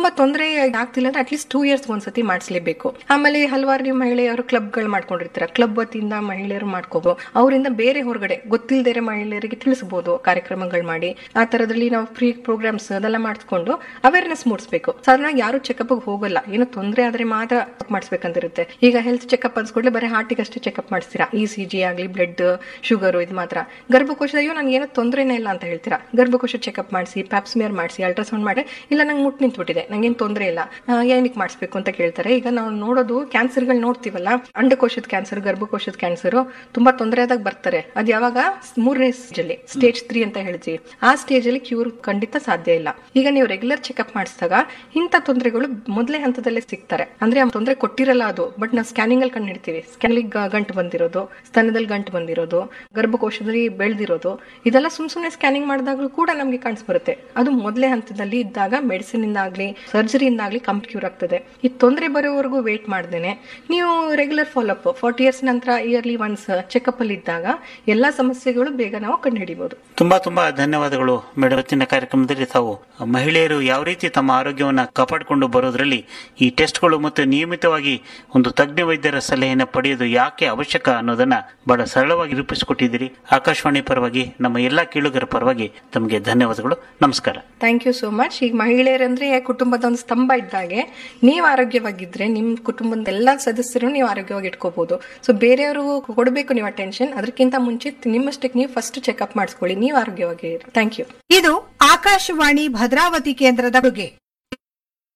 ತುಂಬಾ ತೊಂದರೆ ಆಗ್ತಿಲ್ಲ ಅಂದ್ರೆ ಅಟ್ಲೀಸ್ಟ್ ಟೂ ಇಯರ್ಸ್ ಒಂದ್ಸತಿ ಮಾಡಿಸ್ಲೇಬೇಕು ಆಮೇಲೆ ಹಲವಾರು ನೀವು ಮಹಿಳೆಯರು ಕ್ಲಬ್ಗಳು ಮಾಡ್ಕೊಂಡಿರ್ತೀರ ಕ್ಲಬ್ ವತಿಯಿಂದ ಮಹಿಳೆಯರು ಮಾಡ್ಕೋಬಹುದು ಅವರಿಂದ ಬೇರೆ ಹೊರಗಡೆ ಗೊತ್ತಿಲ್ಲದೇ ಮಹಿಳೆಯರಿಗೆ ತಿಳಿಸಬಹುದು ಕಾರ್ಯಕ್ರಮಗಳು ಮಾಡಿ ಆ ತರದಲ್ಲಿ ನಾವು ಫ್ರೀ ಪ್ರೋಗ್ರಾಮ್ಸ್ ಅದೆಲ್ಲ ಮಾಡಿಸ್ಕೊಂಡು ಅವೇರ್ನೆಸ್ ಮೂಡಿಸಬೇಕು ಸಾಧಾರಣ ಯಾರು ಚೆಕಪ್ ಹೋಗಲ್ಲ ಏನೋ ತೊಂದರೆ ಆದ್ರೆ ಮಾತ್ರ ಮಾಡಿಸ್ಬೇಕಂತಿರುತ್ತೆ ಈಗ ಹೆಲ್ತ್ ಚೆಕಪ್ ಅನ್ಸ್ಕೊಡ್ಲೆ ಬರೀ ಹಾರ್ಟಿಗಷ್ಟೇ ಚೆಕಪ್ ಮಾಡಿಸ್ತೀರಾ ಇ ಸಿ ಜಿ ಆಗ್ಲಿ ಬ್ಲಡ್ ಶುಗರ್ ಇದು ಮಾತ್ರ ಗರ್ಭಕೋಶದ ಅಯ್ಯೋ ನನ್ಗೆ ಏನೋ ತೊಂದರೆನೇ ಇಲ್ಲ ಅಂತ ಹೇಳ್ತೀರಾ ಗರ್ಭಕೋಶ ಚೆಕಪ್ ಮಾಡಿಸಿ ಪ್ಯಾಪ್ಸ್ಮಿಯರ್ ಮಾಡಿಸಿ ಅಲ್ಟ್ರಾಸೌಂಡ್ ಮಾಡಿ ಇಲ್ಲ ನಂಗೆ ಮುಟ್ಟು ನಿಂತ್ಬಿಟ್ಟಿದೆ ನಂಗೇನು ತೊಂದರೆ ಇಲ್ಲ ಆ, ಏನಕ್ಕೆ ಮಾಡಿಸ್ಬೇಕು ಅಂತ ಕೇಳ್ತಾರೆ ಈಗ ನಾವು ನೋಡೋದು ಕ್ಯಾನ್ಸರ್ಗಳು ನೋಡ್ತೀವಲ್ಲ ಅಂಡಕೋಶದ ಕ್ಯಾನ್ಸರ್ ಗರ್ಭಕೋಶದ ಕ್ಯಾನ್ಸರ್ ತುಂಬಾ ತೊಂದರೆ ಆದಾಗ ಬರ್ತಾರೆ ಅದು ಯಾವಾಗ ಮೂರನೇ ಸ್ಟೇಜ್ ಅಲ್ಲಿ ಸ್ಟೇಜ್ ತ್ರೀ ಅಂತ ಹೇಳ್ತೀವಿ ಆ ಸ್ಟೇಜ್ ಅಲ್ಲಿ ಕ್ಯೂರ್ ಖಂಡಿತ ಸಾಧ್ಯ ಇಲ್ಲ ಈಗ ನೀವು ರೆಗ್ಯುಲರ್ ಚೆಕಪ್ ಮಾಡಿಸಿದಾಗ ಇಂಥ ತೊಂದರೆಗಳು ಮೊದಲೇ ಹಂತದಲ್ಲೇ ಸಿಗ್ತಾರೆ ಅಂದ್ರೆ ಆ ತೊಂದರೆ ಕೊಟ್ಟಿರಲ್ಲ ಅದು ಬಟ್ ನಾವು ಸ್ಕ್ಯಾನಿಂಗ್ ಅಲ್ಲಿ ಕಂಡು ಹಿಡ್ತೀವಿ ಸ್ಕ್ಯಾನಿಂಗ್ ಗಂಟು ಬಂದಿರೋದು ಸ್ತನದಲ್ಲಿ ಗಂಟು ಬಂದಿರೋದು ಗರ್ಭಕೋಶದಲ್ಲಿ ಬೆಳೆದಿರೋದು ಇದೆಲ್ಲ ಸುಮ್ ಸುಮ್ನೆ ಸ್ಕ್ಯಾನಿಂಗ್ ಮಾಡಿದಾಗಲೂ ಕೂಡ ನಮಗೆ ಕಾಣಿಸ್ಬರುತ್ತೆ ಅದು ಮೊದಲೇ ಹಂತದಲ್ಲಿ ಇದ್ದಾಗ ಮೆಡಿಸಿನ್ ಇಂದಾಗ್ಲಿ ಸರ್ಜರಿಯಿಂದ ಆಗ್ಲಿ ಕಮ್ ಕ್ಯೂರ್ ಆಗ್ತದೆ ಈ ತೊಂದರೆ ಬರೋವರೆಗೂ ವೇಟ್ ಮಾಡ್ದೇನೆ ನೀವು ರೆಗ್ಯುಲರ್ ಫಾಲೋಅಪ್ ಫಾರ್ಟಿ ಇಯರ್ಸ್ ನಂತರ ಇಯರ್ಲಿ ಒನ್ಸ್ ಚೆಕಪ್ ಅಲ್ಲಿ ಇದ್ದಾಗ ಎಲ್ಲಾ ಸಮಸ್ಯೆಗಳು ಬೇಗ ನಾವು ಕಂಡುಹಿಡಿಬಹುದು ತುಂಬಾ ತುಂಬಾ ಧನ್ಯವಾದಗಳು ಮೇಡಮ್ ಇವತ್ತಿನ ಕಾರ್ಯಕ್ರಮದಲ್ಲಿ ತಾವು ಮಹಿಳೆಯರು ಯಾವ ರೀತಿ ತಮ್ಮ ಆರೋಗ್ಯವನ್ನ ಕಾಪಾಡಿಕೊಂಡು ಬರೋದ್ರಲ್ಲಿ ಈ ಟೆಸ್ಟ್ಗಳು ಮತ್ತು ನಿಯಮಿತವಾಗಿ ಒಂದು ತಜ್ಞ ವೈದ್ಯರ ಸಲಹೆಯನ್ನು ಪಡೆಯೋದು ಯಾಕೆ ಅವಶ್ಯಕ ಅನ್ನೋದನ್ನ ಬಹಳ ಸರಳವಾಗಿ ರೂಪಿಸಿಕೊಟ್ಟಿದ್ದೀರಿ ಆಕಾಶವಾಣಿ ಪರವಾಗಿ ನಮ್ಮ ಎಲ್ಲಾ ಕೇಳುಗರ ಪರವಾಗಿ ತಮಗೆ ಧನ್ಯವಾದಗಳು ನಮಸ್ಕಾರ ಥ್ಯಾಂಕ್ ಯು ಸೋ ಮಚ್ ಈಗ ಮಹಿಳೆಯರಂದ್ರೆ ಕುಟುಂಬದ ಒಂದು ಸ್ತಂಭ ಇದ್ದಾಗೆ ನೀವು ಆರೋಗ್ಯವಾಗಿದ್ರೆ ನಿಮ್ ಕುಟುಂಬದ ಎಲ್ಲಾ ಸದಸ್ಯರು ನೀವು ಆರೋಗ್ಯವಾಗಿ ಇಟ್ಕೋಬಹುದು ಸೊ ಬೇರೆಯವರು ಕೊಡಬೇಕು ನೀವು ಅಟೆನ್ಷನ್ ಅದಕ್ಕಿಂತ ಮುಂಚೆ ನಿಮ್ಮಷ್ಟಕ್ಕೆ ನೀವು ಫಸ್ಟ್ ಚೆಕಪ್ ಮಾಡಿಸ್ಕೊಳ್ಳಿ ನೀವು ಆರೋಗ್ಯವಾಗಿ ಥ್ಯಾಂಕ್ ಯು ಇದು ಆಕಾಶವಾಣಿ ಭದ್ರಾವತಿ ಕೇಂದ್ರದ ಕೊಡುಗೆ